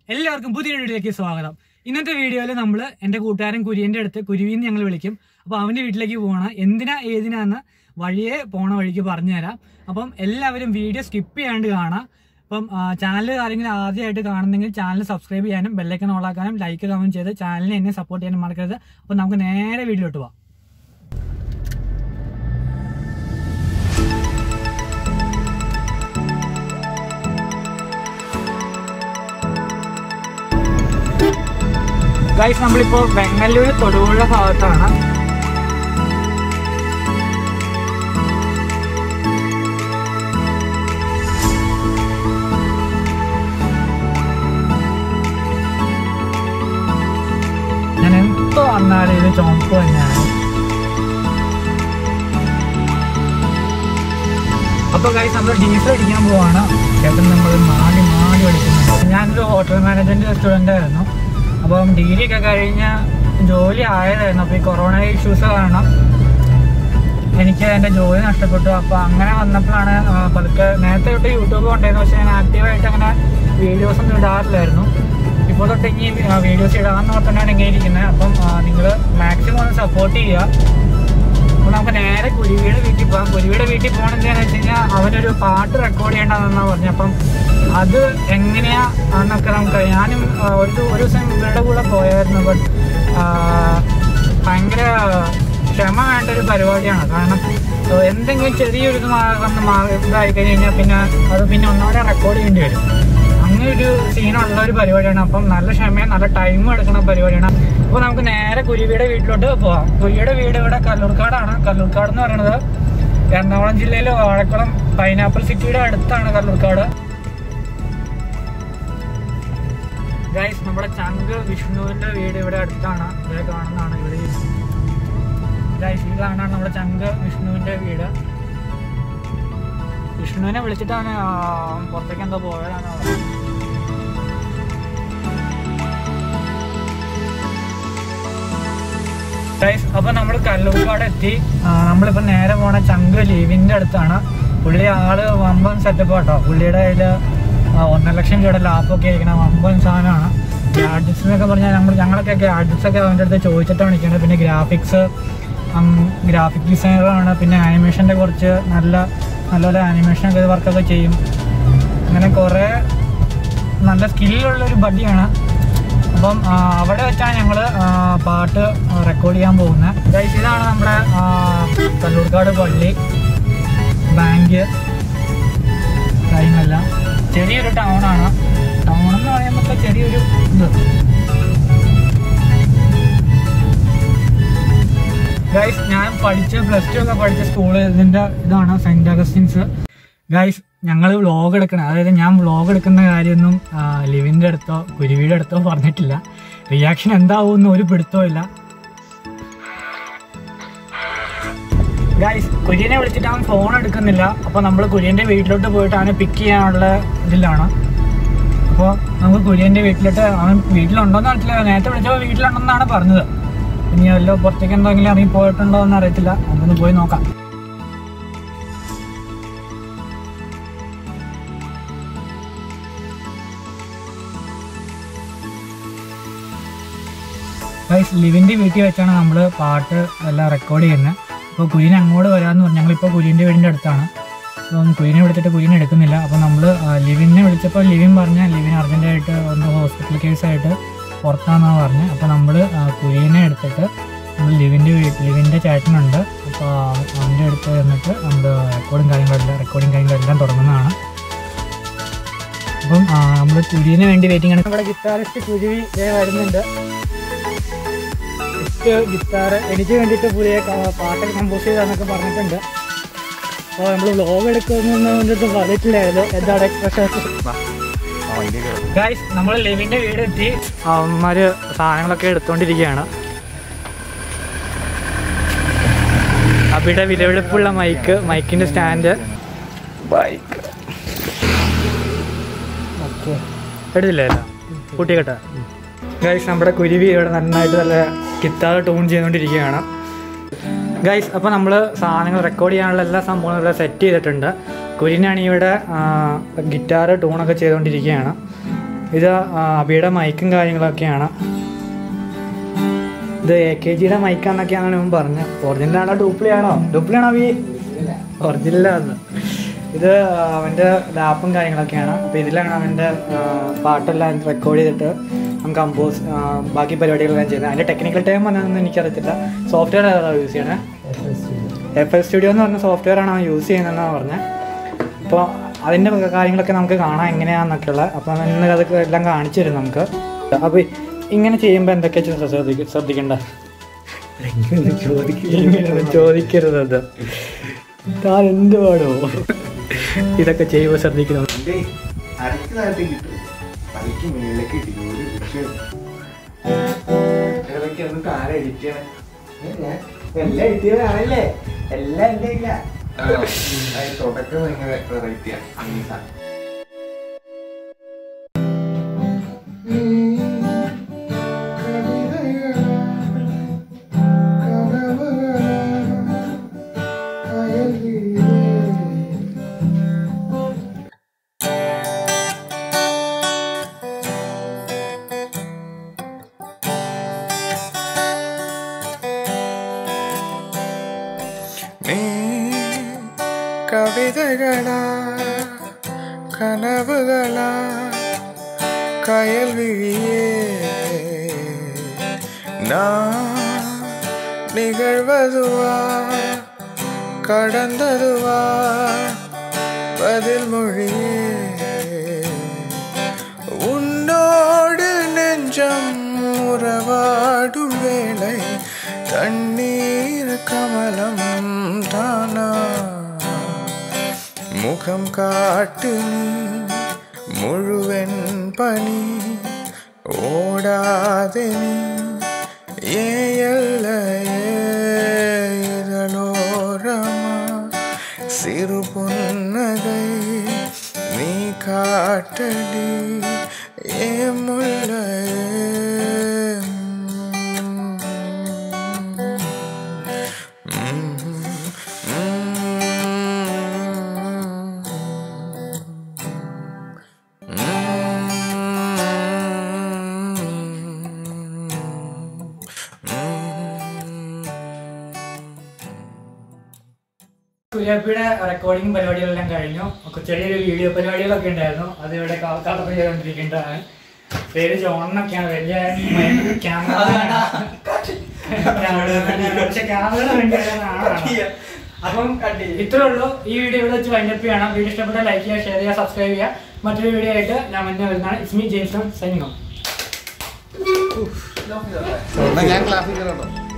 എല്ലാവർക്കും പുതിയ വീഡിയോയിലേക്ക് സ്വാഗതം ഇന്നത്തെ വീഡിയോയിൽ നമ്മൾ എൻ്റെ കൂട്ടുകാരൻ കുര്യൻ്റെ അടുത്ത് കുരുവിന്ന് ഞങ്ങൾ വിളിക്കും അപ്പോൾ അവൻ്റെ വീട്ടിലേക്ക് പോവാണ് എന്തിനാ ഏതിനാന്ന് വഴിയെ പോണ വഴിക്ക് പറഞ്ഞുതരാം അപ്പം എല്ലാവരും വീഡിയോ സ്കിപ്പ് ചെയ്യാണ്ട് കാണാം അപ്പം ചാനൽ ആരെങ്കിലും ആദ്യമായിട്ട് കാണുന്നെങ്കിൽ ചാനൽ സബ്സ്ക്രൈബ് ചെയ്യാനും ബെല്ലൈക്കൺ ഓളാക്കാനും ലൈക്ക് കമൻറ്റ് ചെയ്ത് ചാനലിനെ എന്നെ സപ്പോർട്ട് ചെയ്യാനും മറക്കരുത് അപ്പം നമുക്ക് നേരെ വീഡിയോട്ട് പോവാം ഗൈസ് നമ്മളിപ്പോ വെങ്ങല്ലൂർ തൊടുപുഴ ഭാഗത്താണ് ഞാൻ എന്തോ വന്നാലും ഇത് ചുമപ്പ് തന്നെയാണ് അപ്പൊ ഗൈസ് നമ്മൾ ഡീസൽ അടിക്കാൻ പോവാണ് ചേട്ടൻ നമ്മൾ മാടി മാടി അടിക്കുന്നുണ്ട് ഞാനൊരു ഹോട്ടൽ മാനേജ്മെന്റ് സ്റ്റുഡന്റ് ആയിരുന്നു അപ്പം ഡിഗ്രി ഒക്കെ കഴിഞ്ഞ ജോലി ആയതായിരുന്നു അപ്പോൾ ഈ കൊറോണ ഇഷ്യൂസ് കാരണം എനിക്ക് എൻ്റെ ജോലി നഷ്ടപ്പെട്ടു അപ്പോൾ അങ്ങനെ വന്നപ്പോഴാണ് ആ, പതുക്കെ നേരത്തെ തൊട്ട് യൂട്യൂബ് കൊണ്ടായിരുന്നു പക്ഷേ ഞാൻ ആക്റ്റീവായിട്ട് അങ്ങനെ വീഡിയോസ് ഒന്നും ഇടാറില്ലായിരുന്നു ഇപ്പോൾ തൊട്ട് ഇനി വീഡിയോസ് ഇടാമെന്ന് ഓർത്തിട്ടാണ് ഇങ്ങനെ ഇരിക്കുന്നത് അപ്പം നിങ്ങൾ മാക്സിമം ഒന്ന് സപ്പോർട്ട് ചെയ്യുക അപ്പോൾ നമുക്ക് നേരെ കുരുവിയുടെ വീട്ടിൽ പോകാം കുരുവിയുടെ വീട്ടിൽ പോകണം എന്താണെന്ന് വെച്ച് കഴിഞ്ഞാൽ അവനൊരു പാട്ട് റെക്കോർഡ് ചെയ്യേണ്ടതെന്നാണ് പറഞ്ഞു അപ്പം അത് എങ്ങനെയാ എന്നൊക്കെ നമുക്ക് ഞാനും ആ, ഒരു ദി- ഒരു ദിവസം ഇവരുടെ കൂടെ പോയായിരുന്നു ബട്ട് ഭയങ്കര ക്ഷമ വേണ്ട ഒരു പരിപാടിയാണ് കാരണം ആ, എന്തെങ്കിലും ചെറിയൊരു ഇത് മാ- വന്ന് മാ- ഇതായി കഴിഞ്ഞ് കഴിഞ്ഞാൽ പിന്നെ അത് പിന്നെ ഒന്നുകൂടെ റെക്കോർഡ് ചെയ്യേണ്ടി വരും അങ്ങനെ ഒരു സീനുള്ള ഒരു പരിപാടിയാണ് അപ്പം നല്ല ക്ഷമയും നല്ല ടൈമും എടുക്കുന്ന പരിപാടിയാണ് അപ്പോൾ നമുക്ക് നേരെ കുരുവിയുടെ വീട്ടിലോട്ട് പോവാം കുരുവിയുടെ വീട് ഇവിടെ കല്ലൂർക്കാടാണ് കല്ലൂർക്കാട് എന്ന് പറയുന്നത് എറണാകുളം ജില്ലയിലെ വാഴക്കുളം പൈനാപ്പിൾ സിറ്റിയുടെ അടുത്താണ് കല്ലൂർക്കാട് ഗൈസ് നമ്മുടെ ചങ്ക് വിഷ്ണുവിന്റെ വീട് ഇവിടെ അടുത്താണ് ഇവിടെ കാണുന്നതാണ് ഇവിടെ ഗൈസ് ഈ കാണാണ് നമ്മുടെ ചങ്ക് വിഷ്ണുവിന്റെ വീട് വിഷ്ണുവിനെ വിളിച്ചിട്ടാണ് ആ, പുറത്തേക്ക് എന്തോ പോയതാണ് പറഞ്ഞത്. ഗൈസ് അപ്പൊ നമ്മൾ കല്ലൂർക്കാട് എത്തി ആ, നമ്മളിപ്പോ നേരെ പോണ ചങ്ക് ലീവിന്റെ അടുത്താണ് പുള്ളി ആള് വമ്പൻ സെറ്റപ്പ് കേട്ടോ പുള്ളിയുടെ കയ്യില് ആ, ഒന്നര ലക്ഷം രൂപയുടെ ലാപ്പൊക്കെ ഇരിക്കുന്ന വമ്പൻ സാധനമാണ് ഗാഡ്ജറ്റ്സ് എന്നൊക്കെ പറഞ്ഞാൽ നമ്മൾ ഞങ്ങളൊക്കെ ഗാഡ്ജറ്റ്സ് ഒക്കെ അവൻ്റെ അടുത്ത് ചോദിച്ചിട്ടാണ് നിൽക്കുന്നത് പിന്നെ ഗ്രാഫിക്സ് ഗ്രാഫിക് ഡിസൈനറാണ് പിന്നെ ആനിമേഷൻ്റെ കുറച്ച് നല്ല നല്ലപോലെ ആനിമേഷൻ ഒക്കെ വർക്കൊക്കെ ചെയ്യും അങ്ങനെ കുറേ നല്ല സ്കില്ലുള്ളൊരു ബഡിയാണ് അപ്പം ആ, അവിടെ വെച്ചാണ് ഞങ്ങൾ പാട്ട് റെക്കോർഡ് ചെയ്യാൻ പോകുന്നത് ഗൈസ് ഇതാണ് നമ്മുടെ ആ, കല്ലൂർക്കാട് പള്ളി ബാങ്ക് കാര്യങ്ങളെല്ലാം ചെറിയൊരു ടൗണാണ് ടൗൺ എന്ന് പറയുമ്പോൾ ചെറിയൊരു ഇത് ഗൈസ് ഞാൻ പഠിച്ച പ്ലസ് ടു ഒക്കെ പഠിച്ച സ്കൂള് ഇതിന്റെ ഇതാണ് സെന്റ് അഗസ്റ്റിൻസ് ഗൈസ് ഞങ്ങൾ വ്ളോഗ് എടുക്കണം അതായത് ഞാൻ വ്ളോഗ് എടുക്കുന്ന കാര്യമൊന്നും ആ, ലിവിന്റെ അടുത്തോ കുരുവിയുടെ അടുത്തോ പറഞ്ഞിട്ടില്ല റിയാക്ഷൻ എന്താവുമെന്ന് ഒരു പിടുത്തവും ഇല്ല ഗൈസ് കുര്യനെ വിളിച്ചിട്ട് അവൻ ഫോൺ എടുക്കുന്നില്ല അപ്പോൾ നമ്മൾ കുര്യൻ്റെ വീട്ടിലോട്ട് പോയിട്ട് അവനെ പിക്ക് ചെയ്യാനുള്ള ഇതിലാണ് അപ്പോൾ നമുക്ക് കുര്യൻ്റെ വീട്ടിലോട്ട് അവൻ വീട്ടിലുണ്ടോയെന്ന് അറിയത്തില്ല നേരത്തെ വിളിച്ചപ്പോൾ വീട്ടിലുണ്ടെന്നാണ് പറഞ്ഞത് ഇനി വല്ലോ പുറത്തേക്ക് എന്തെങ്കിലും ഇറങ്ങി പോയിട്ടുണ്ടോ എന്ന് അറിയത്തില്ല നമുക്കൊന്ന് പോയി നോക്കാം ഗൈസ് ലിവിൻ്റെ വീട്ടിൽ വെച്ചാണ് നമ്മൾ പാട്ട് എല്ലാം റെക്കോർഡ് ചെയ്യുന്നത് അപ്പോൾ കുര്യൻ അങ്ങോട്ട് വരാമെന്ന് പറഞ്ഞു ഞങ്ങളിപ്പോൾ കുര്യൻ്റെ വീടിൻ്റെ അടുത്താണ് അപ്പം കുര്യനെ വിളിച്ചിട്ട് കുര്യൻ എടുക്കുന്നില്ല അപ്പോൾ നമ്മൾ ലിവിനെ വിളിച്ചപ്പോൾ ലിവിൻ പറഞ്ഞ ലിവിൻ അർജൻറ്റായിട്ട് ഒന്ന് ഹോസ്പിറ്റൽ കേസായിട്ട് പുറത്താന്നാണ് പറഞ്ഞത് അപ്പോൾ നമ്മൾ കുര്യനെ എടുത്തിട്ട് നമ്മൾ ലിവിൻ്റെ വീ ലിവിൻ്റെ ചേട്ടനുണ്ട് അപ്പോൾ അവൻ്റെ അടുത്ത് ചെന്നിട്ട് നമ്മൾ റെക്കോർഡും കാര്യങ്ങളെല്ലാം റെക്കോർഡിങ് കാര്യങ്ങളെല്ലാം തുടങ്ങുന്നതാണ് അപ്പം നമ്മൾ കുര്യന് വേണ്ടി വെയിറ്റിംഗ് ആണ് നമ്മുടെ ഗിറ്റാറിസ്റ്റ് കുരുവി ദേ വരുന്നുണ്ട് ഗിറ്റാർ എനിക്ക് വേണ്ടിയിട്ട് പുതിയ ക- പാട്ടൊക്കെ കമ്പോസ് ചെയ്താന്നൊക്കെ പറഞ്ഞിട്ടുണ്ട് അപ്പോൾ നമ്മൾ വ്ലോഗ് എടുക്കുന്നൊന്നും എൻ്റെ അടുത്ത് പറഞ്ഞിട്ടില്ലായിരുന്നു എന്താണ് എക്സ്പ്രഷൻ ഗൈസ് നമ്മൾ ലിവിന്റെ വീട് എത്തി അവന്മാര് സാധനങ്ങളൊക്കെ എടുത്തോണ്ടിരിക്കുകയാണ് അവിടെ വിലപിടിപ്പുള്ള മൈക്ക് മൈക്കിന്റെ സ്റ്റാൻഡ് ബൈക്ക് ഓക്കെ എടുത്തില്ലല്ലോ കൂട്ടിക്കട്ടെ ഗൈസ് നമ്മുടെ കുരുവി ഇവിടെ നന്നായിട്ട് നല്ല ഗിത്താർ ട്യൂൺ ചെയ്തുകൊണ്ടിരിക്കുകയാണ് ഗൈസ് അപ്പോൾ നമ്മൾ സാധനങ്ങൾ റെക്കോർഡ് ചെയ്യാനുള്ള എല്ലാ സംഭവങ്ങളും ഇവിടെ സെറ്റ് ചെയ്തിട്ടുണ്ട് കുര്യനാണ് ഇവിടെ ഗിറ്റാർ ട്യൂണൊക്കെ ചെയ്തുകൊണ്ടിരിക്കുകയാണ് ഇത് ആ, അബിയുടെ മൈക്കും കാര്യങ്ങളൊക്കെയാണ് ഇത് എ കെ ജിയുടെ മൈക്കാന്നൊക്കെയാണ് ഇവൻ പറഞ്ഞത് ഒറിജിനലാണോ ഡ്യൂപ്ലി ആണോ ഡ്യൂപ്ലി ആണോ അബി ഒറിജിനലാണ് ഇത് അവൻ്റെ ലാപ്പും കാര്യങ്ങളൊക്കെയാണ് അപ്പോൾ ഇതിലാണ് അവൻ്റെ ആ, പാട്ടെല്ലാം റെക്കോർഡ് ചെയ്തിട്ട് അവൻ കമ്പോസ് ബാക്കി പരിപാടികളെല്ലാം ചെയ്യുന്നത് അതിൻ്റെ ടെക്നിക്കൽ ടൈം വന്നതെന്ന് എനിക്കറിയത്തില്ല സോഫ്റ്റ്വെയർ ഏതാണ് യൂസ് ചെയ്യണേ എഫ് എൽ സ്റ്റുഡിയോ എന്ന് പറഞ്ഞ സോഫ്റ്റ്വെയർ ആണ് അവൻ യൂസ് ചെയ്യുന്നതെന്നാണ് പറഞ്ഞത് അപ്പോൾ അതിൻ്റെ കാര്യങ്ങളൊക്കെ നമുക്ക് കാണാം എങ്ങനെയാണെന്നൊക്കെയുള്ള അപ്പോൾ ഇന്ന് അതൊക്കെ എല്ലാം കാണിച്ചു തരും നമുക്ക് അപ്പോൾ ഇങ്ങനെ ചെയ്യുമ്പോൾ എന്തൊക്കെയാ ശ്രദ്ധിക്ക ശ്രദ്ധിക്കേണ്ട ഇങ്ങനെയൊന്നും ചോദിക്കരുത് താൻ എന്ത് പാടോ ഇതൊക്കെ ചെയ്യുമ്പോൾ ശ്രദ്ധിക്കണം എന്റെ അടുത്ത താഴത്തെ കിട്ടും പണിക്ക് മേലേക്ക് കിട്ടി ഒരു വിഷയം ഇടയ്ക്ക് ഒന്ന് ആരാ എഡിറ്റ് ചെയ്യണേ ഏ, ഞാൻ എല്ലാം എഡിറ്റ് ചെയ്തതാണല്ലേ എല്ലാം എന്റെ ഇല്ല തുടക്കം ഭയങ്കര വെറൈറ്റിയാണ് അമീസ നീ കവിതകളാ കനവുകളാ കയൽ വിഴിയേ நான் நிகழ்வதுவா கடந்ததுவா பதில் மொழியே உன்னோடு நெஞ்சம் உறவாடும் வேளை தண்ணீர் கமலம் தானா முகம் காட்டு நீ முழுவென் பனி ஓடாதே நீ ஏயல்லையே இதழோரமா சிறு புன்னகை நீ காட்டடி ஏ സുജാപ്പിയുടെ റെക്കോർഡിംഗ് പരിപാടികളെല്ലാം കഴിഞ്ഞു ഒക്കെ ചെറിയൊരു വീഡിയോ പരിപാടികളൊക്കെ ഉണ്ടായിരുന്നു അത് ഇവിടെ കാലത്തൊക്കെ ചെയ്തുകൊണ്ടിരിക്കേണ്ടതാണ് പേര് ജോൺ എന്നൊക്കെയാണ് വലിയ ക്യാമറ പക്ഷെ ക്യാമറ അപ്പം ഇത്രേ ഉള്ളൂ ഈ വീഡിയോ ഇവിടെ വെച്ച് വൈൻഡപ്പ് ചെയ്യണം വീഡിയോ ഇഷ്ടപ്പെട്ട ലൈക്ക് ചെയ്യുക ഷെയർ ചെയ്യുക സബ്സ്ക്രൈബ് ചെയ്യുക മറ്റൊരു വീഡിയോ ആയിട്ട് ഞാൻ മുന്നേ വരുന്നതാണ് ഇസ്മി ജെയിംസ് സൈനിങ് ഞാൻ ക്ലാസ്സിൽ കയറട്ടോ